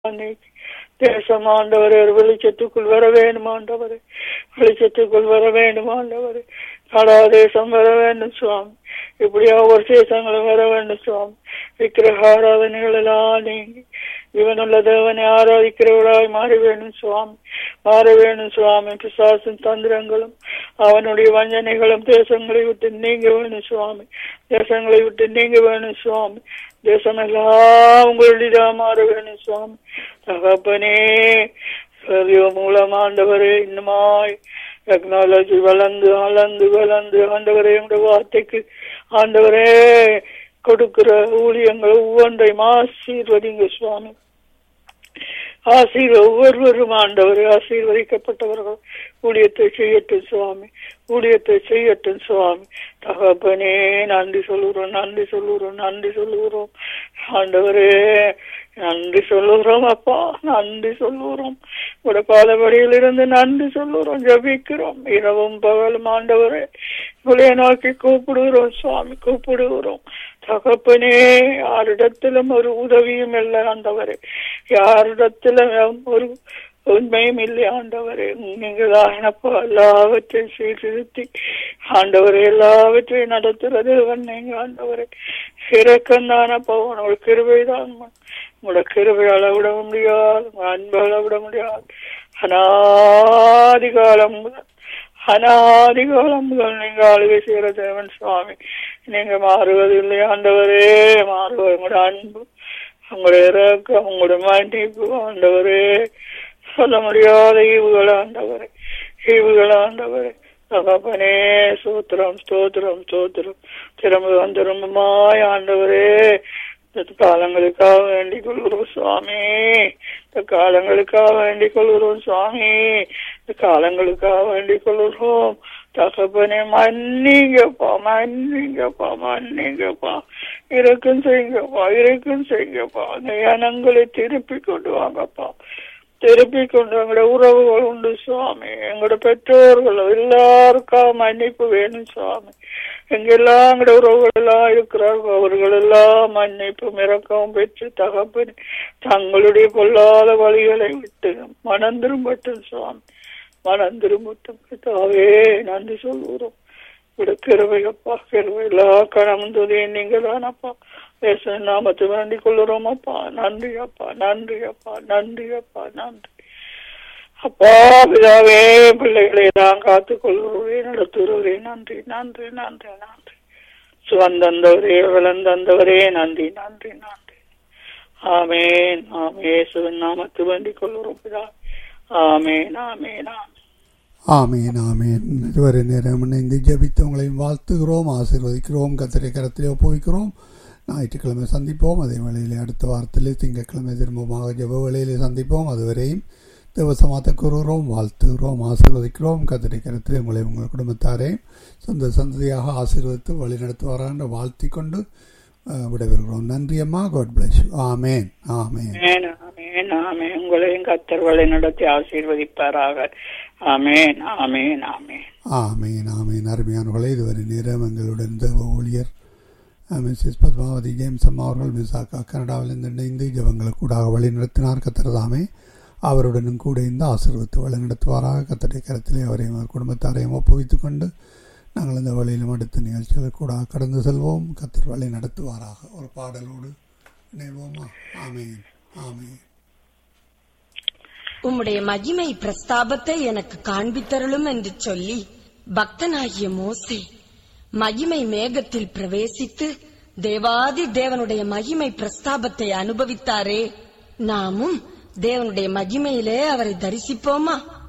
நீக்கி தேசம் ஆண்டவரே ஒரு வெளிச்சத்துக்குள் வர வேண்டும் ஆண்டவரே வெளிச்சத்துக்குள் வர வேண்டும் ஆண்டவரே கடா தேசம் வர வேண்டும் சுவாமி இப்படியா ஒரு தேசங்களும் வர வேண்டும் சுவாமி விக்கிரக ஆராதனைகள் எல்லாம் நீங்கி இவனுள்ள தேவனை ஆராதிக்கிறவர்களாய் மாற வேண்டும் சுவாமி மாற வேண்டும் சுவாமி பிசாசின் தந்திரங்களும் அவனுடைய வஞ்சனைகளும் தேசங்களை விட்டு நீங்க வேணும் சுவாமி தேசங்களை விட்டு நீங்க வேணும் சுவாமி தேசம் எல்லாம் உங்களுடைய மாற வேணும் சுவாமி தகப்பனே சரியோ மூலம் ஆண்டவரே இன்னுமாய் டெக்னாலஜி வளர்ந்து வளர்ந்து வளர்ந்து ஆண்டவரே உங்களுடைய வார்த்தைக்கு ஆண்டவரே கொடுக்கிற ஊழியங்கள் ஒவ்வொன்றையும் ஆசீர்வதிங்க சுவாமி ஆசீர்வ ஒவ்வொருவரும் ஆண்டவர் ஆசீர்வதிக்கப்பட்டவர்கள் ஊழியத்தை செய்யட்டும் சுவாமி ஊழியத்தை செய்யட்டும் சுவாமி தகப்பனே நன்றி சொல்லுகிறோம் நன்றி சொல்லுகிறோம் நன்றி சொல்லுகிறோம் ஆண்டவரே நன்றி சொல்லுகிறோம் அப்பா நன்றி சொல்லுகிறோம் உட பாதபடியில் இருந்து நன்றி சொல்லுகிறோம் ஜபிக்கிறோம் இரவும் பகலும் ஆண்டவரே உடைய நோக்கி கூப்பிடுகிறோம் சுவாமி கூப்பிடுகிறோம் தகப்பனே யாரிடத்திலும் ஒரு உதவியும் இல்லை ஆண்டவரே யாரிடத்திலும் ஒரு உண்மையும் இல்லை ஆண்டவரே நீங்கள் தானப்பா எல்லாவற்றையும் சீர்திருத்தி ஆண்டவரே எல்லாவற்றையும் நடத்துறது நீங்க ஆண்டவரே இறக்கம் தானப்பா உங்களோட கிருபைதான் உங்களோட கிருபை அளவிட முடியாது அன்பு அளவிட முடியாது அனாதி காலம் முதல் அனாதி காலம் முதல் நீங்க ஆளுகை செய்கிற தேவன் சுவாமி நீங்க மாறுவதில்லை ஆண்டவரே மாறுவது உங்களோட அன்பு உங்களுடைய இறக்கம் உங்களோட மன்னிப்பு ஆண்டவரே சொல்ல முடியாத ஈவுகள் ஆண்டவரே ஈவுகள் ஆண்டவரே தகப்பனே சோத்திரம் ஸ்தோத்திரம் ஸ்தோத்திரம் திரும்ப வந்திரும்பமாய் ஆண்டவரே இந்த காலங்களுக்காக வேண்டிக் கொள்கிறோம் சுவாமி இந்த காலங்களுக்காக வேண்டிக் கொள்கிறோம் சுவாமி இந்த காலங்களுக்காக வேண்டிக் கொள்கிறோம் தகப்பனே மன்னிங்கப்பா மன்னிங்கப்பா மன்னிங்கப்பா இருக்கும் செய்யுங்கப்பா இருக்கும் செய்யுங்கப்பா அந்த இனங்களை திருப்பி கொண்டு வாங்கப்பா திருப்பி கொண்டு எங்களோட உறவுகள் உண்டு சுவாமி எங்களோட பெற்றோர்கள் எல்லாருக்கும் மன்னிப்பு வேணும் சுவாமி எங்கெல்லாம் எங்களோட உறவுகள் எல்லாம் இருக்கிறார்கள் அவர்கள் எல்லாம் மன்னிப்பு இறக்கவும் பெற்று தகப்பன் தங்களுடைய கொள்ளாத வழிகளை விட்டு மனம் திரும்பட்டும் சுவாமி மனம் திரும்பட்டும் தாவே நன்றி சொல்லுகிறோம் ഇവിടെ കിരുവയപ്പാ കിരുവ എല്ലാ കണമും തുതിയും നീங்கதானப்பா பேச நாமத்தை வேண்டிக் கொள்ளுறோம் அப்பா நன்றி அப்பா நன்றி அப்பா நன்றி அப்பா நன்றி அப்பா பிதாவே பிள்ளைகளை தான் காத்துக் கொள்கிறவரே நடத்துகிறவரே நன்றி நன்றி நன்றி நன்றி சுவந்தந்தவரே விளந்தந்தவரே நன்றி நன்றி நன்றி ஆமேன் ஆமே சுவன் நாமத்தை வேண்டிக் கொள்ளுறோம் பிதா ஆமேன் ஆமேன் ஆமேன் ஆமேன் ஆமேன் இதுவரை நேரம் இணைந்து ஜபித்தவங்களையும் வாழ்த்துகிறோம் ஆசீர்வதிக்கிறோம் கத்திரை கரத்திலே ஒப்புவிக்கிறோம் ஞாயிற்றுக்கிழமை சந்திப்போம் அதே வேளையிலே அடுத்த வாரத்திலே திங்கட்கிழமை திரும்பமாக ஜப வேளையிலே சந்திப்போம் அதுவரையும் தேவசமாத்த கூறுகிறோம் வாழ்த்துகிறோம் ஆசீர்வதிக்கிறோம் கத்திரை கரத்திலே உங்களை உங்கள் குடும்பத்தாரையும் சொந்த சந்ததியாக ஆசீர்வதித்து வழிநடத்துவாரான்னு வாழ்த்தி கொண்டு விடைபெறுகிறோம் நன்றி அம்மா காட் பிளஸ் ஆமேன் ஆமேன் ஆமேன் ஆமேன் உங்களையும் கத்தர் வழி நடத்தி ஆசீர்வதிப்பாராக ஆமேன் ஆமேன் ஆமேன் ஆமேன் ஆமேன் அருமையானவர்களே இதுவரை நேரம் எங்களுடன் தேவ ஊழியர் மிஸ்ஸஸ் பத்மாவதி ஜேம்ஸ் அம்மா அவர்கள் மிசாக்கா கனடாவிலிருந்து இணைந்து ஜபங்களுக்கு கூடாக வழி நடத்தினார் கத்திரதாமே அவருடனும் கூட இந்த ஆசீர்வத்து வழி நடத்துவாராக கத்தடை கரத்திலே அவரையும் அவர் குடும்பத்தாரையும் ஒப்புவித்துக் கொண்டு நாங்கள் இந்த வழியிலும் அடுத்த நிகழ்ச்சிகள் கூட கடந்து செல்வோம் கத்தர் வழி நடத்துவாராக ஒரு பாடலோடு இணைவோமா ஆமேன் ஆமேன் உம்முடைய மகிமை பிரஸ்தாபத்தை எனக்கு காண்பித்தருளும் என்று சொல்லி பக்தனாகிய மோசே மகிமை மேகத்தில் பிரவேசித்து தேவாதி தேவனுடைய மகிமை பிரஸ்தாபத்தை அனுபவித்தாரே நாமும் தேவனுடைய மகிமையிலே அவரை தரிசிப்போமா